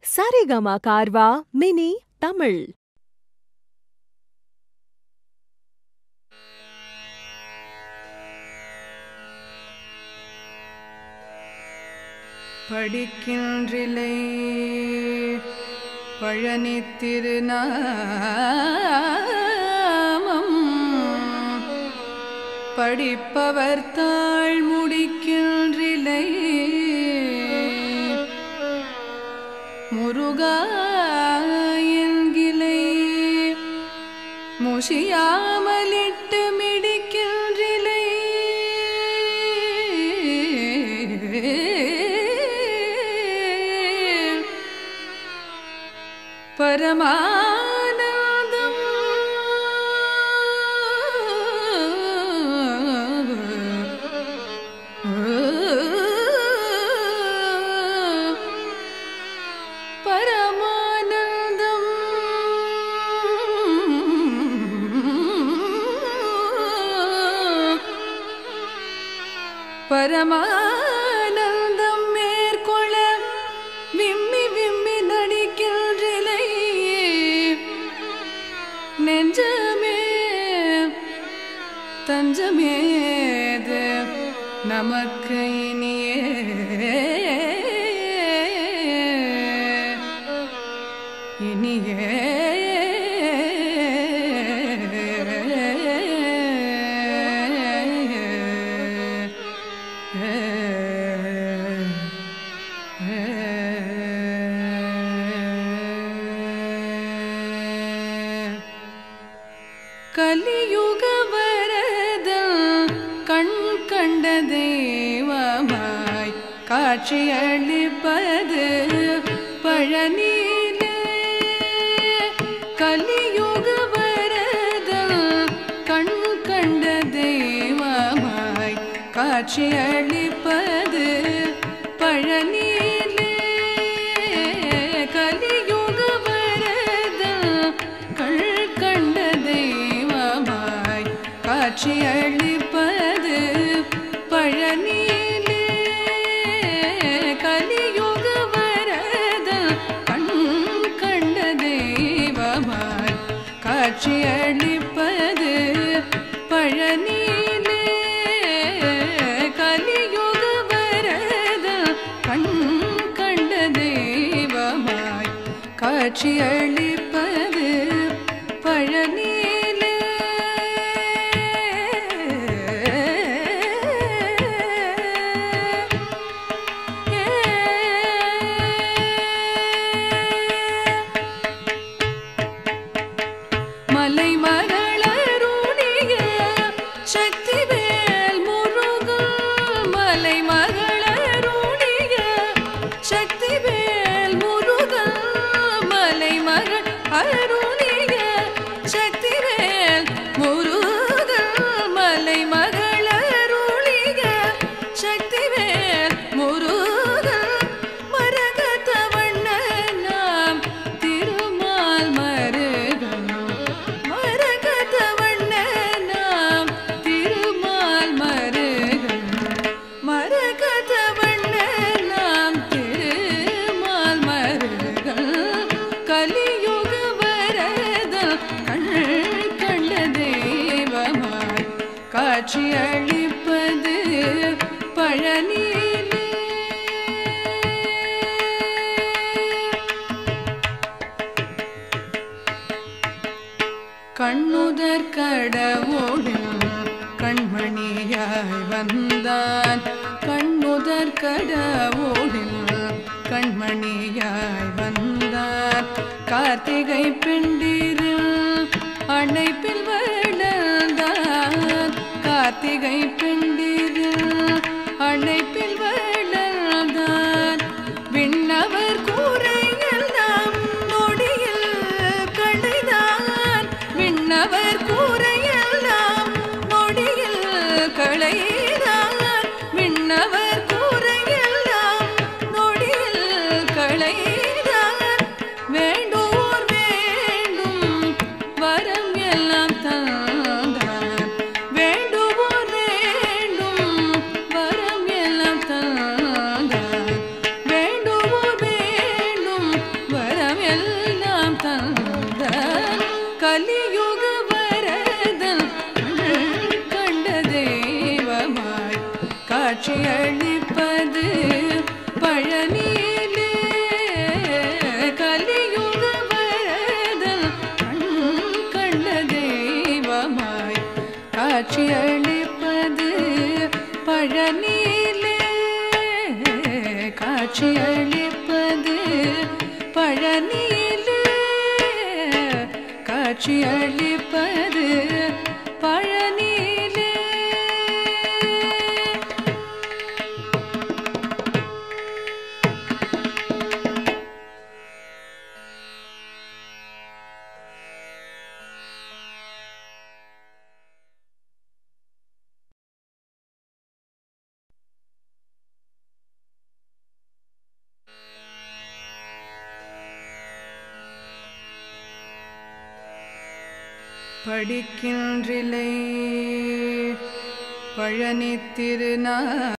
Saregama Carvaan mini Tamil படிக்கின்றிலை பழனி திருநாமம் படிப்பவர் தாழ் முடிக்கின்றிலை முருகா என்கிலை முஷியாமலிட்டு மிடிக்கின்றிலை பரமானந்தம் பரமானந்தம் பரமானந்தம் மேற்கொள்ள விம்மி விம்மி நடிக்கின்றிலை நெஞ்சமே தஞ்சமேது நமக்கு இனியே இனியே கலியுக வரத கண் கண்ட தெய்வமாய் காட்சியளிப்பது பழனியிலே கலியுக வரத கண் கண்ட தெய்வமாய் காட்சியளிப்பது பழனியிலே கலியுக வரத கண் கண்ட தெய்வமாய் காட்சியளிப்பது பழனியிலே கலியுக வரத கண் கண்ட தெய்வமாய் காட்சியளிப்பது பழனியிலே கலியுக வரத கண் கண்ட தெய்வமாய் காட்சியளிப்பது பழனியிலே மலை மகளருடைய சக்தி வேல் முருகா மலை மகளருடைய சக்தி வேல் முருகா மலை மகள் அருணிய சக்தி வேல் முருகா மலை மகள் அருளிய சக்தி வேல் முருகா மரகதவண்ண நாம் திருமால் மருகன் மரகதவண்ண நாம் திருமால் மருகன் மரகதவண்ண நாம் திருமால் மருகன் கலியுக வரத கண் கண்ட தெய்வமாய் காட்சியளிப்பது பழனியிலே கண்ணுதற் கடவுள் கண்மணியாய் வந்தான் கண்ணுதற் கடவுள் கண்மணியாய் வந்தான் கார்த்திகை பெண்டிரில் அணைப்பில் வளர்ந்தான் கார்த்திகை பெண்டிரில் அணைப்பில் வளர்ந்தான் விண்ணவர் கூரையெல்லாம் நொடியில் களைதான் விண்ணவர் கூரையெல்லாம் நொடியில் களைதான் விண்ணவர் கூரையெல்லாம் நொடியில் களைதான் வேண்டோர் வேண்டும் வரம் எல்லாம் தந்தான் வேண்டுவோர் வேண்டும் வரம் எல்லாம் தந்தான் காட்சியளிப்பது பழனியிலே கலியுக வரதல் கண் கண்ட தெய்வமாய் காட்சியளிப்பது பழனியிலே காட்சியளிப்பது பழனியிலே காட்சியளிப்பது பழனியிலே படிக்கின்றிலை பழனி திருநா